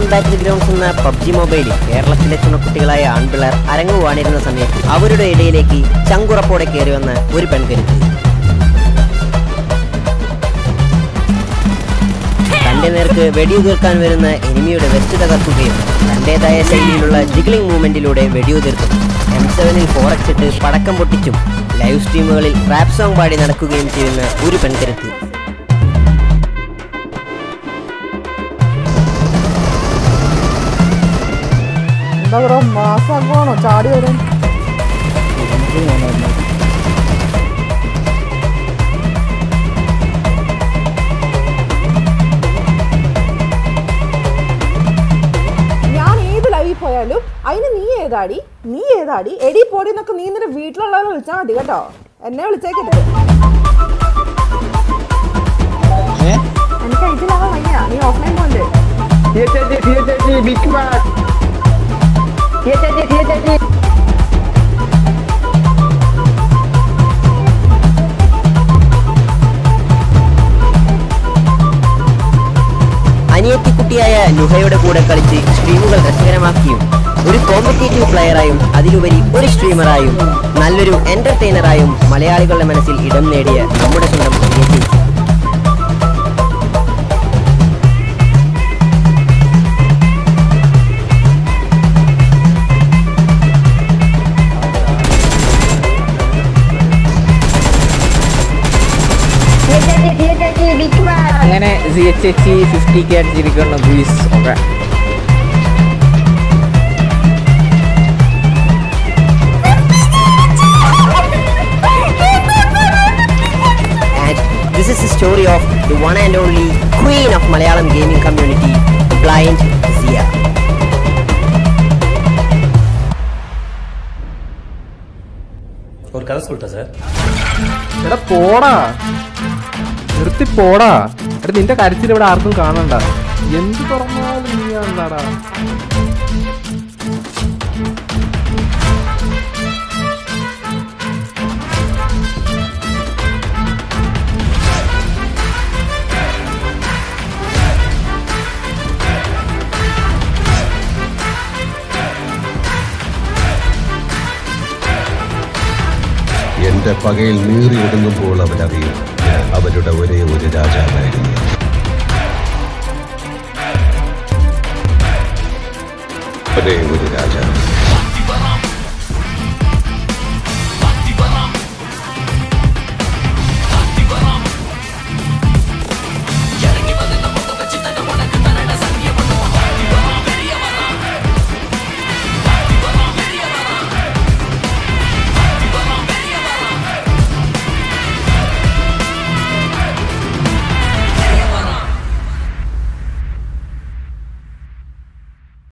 ബാറ്റിൽ grounds എന്ന PUBG മൊബൈലിൽ കേരളത്തിലെ ചുണക്കുട്ടികളായ ആൺപിള്ളേർ അരങ്ങുവാണിരുന്ന സമയത്ത് അവരുടെ ഇടയിലേക്ക് ചങ്കുറപ്പോടെ കയറി വന്ന ഒരു പെൺകരുത്ത് തന്റെ നേർക്ക് വെടിയുതിർക്കാൻ വരുന്ന എനിമിയുടെ വെസ്റ്റ് തകർക്കുകയും തന്റേതായ ശൈലിയിലുള്ള ജിഗ്ലിംഗ് മൂവ്മെന്റിലൂടെ വെടിയുതിർക്കും എം സെവനിൽ ഫോറക്സിട്ട് പടക്കം പൊട്ടിച്ചും ലൈവ് സ്ട്രീമുകളിൽ റാപ്പ് സോങ് പാടി നടക്കുകയും ചെയ്യുന്ന ഒരു പെൺകരുത്ത് എന്താ ബ്രോ മാസാക്കണോ ചാടി വരും ഞാൻ ഏത് ലൈവിൽ പോയാലും അതിന് നീ ഏതാടി നീ ഏതാടി എടി പോടി എന്നൊക്കെ നീ നിന്റെ വീട്ടിലുള്ളവരെ വിളിച്ചാൽ മതി കേട്ടോ എന്നെ വിളിച്ചേക്കരുത് എനിക്ക് ഇതിലാവാൻ വയ്യ നീ ഓഫ്ലൈൻ പോണ്ട് ബിഗ് ബാസ് അനിയത്തിക്കുട്ടിയായ നുഹയുടെ കൂടെ കളിച്ച് സ്ട്രീമുകൾ രസകരമാക്കിയും ഒരു കോമ്പറ്റേറ്റീവ് പ്ലെയറായും അതിലുപരി ഒരു സ്ട്രീമറായും നല്ലൊരു എന്റർടൈനറായും മലയാളികളുടെ മനസ്സിൽ ഇടം നേടിയ നമ്മുടെ സ്വന്തം അനിയത്തി അങ്ങനെ C H H fifty K അടിച്ചിരിക്കുന്ന ബീസ് ഒക്കെ And this is the story of the one and only queen of Malayalam gaming community, Blind Zia. ஒரு கதை சொல்லிட்டேன் சார் എടാ പോടാ നിർത്തി പോടാ എടാ നിന്റെ കരച്ചിൽ ഇവിടെ ആർക്കും കാണണ്ട എന്ത് തുറന്നാലും നീ എന്താടാ എന്റെ പകയിൽ നീറിയൊടുങ്ങുമ്പോൾ അവരറിയും ഞാൻ അവരുടെ ഒരേ ഒരു രാജാവായിരുന്നു ഒരേ ഒരു രാജാവ്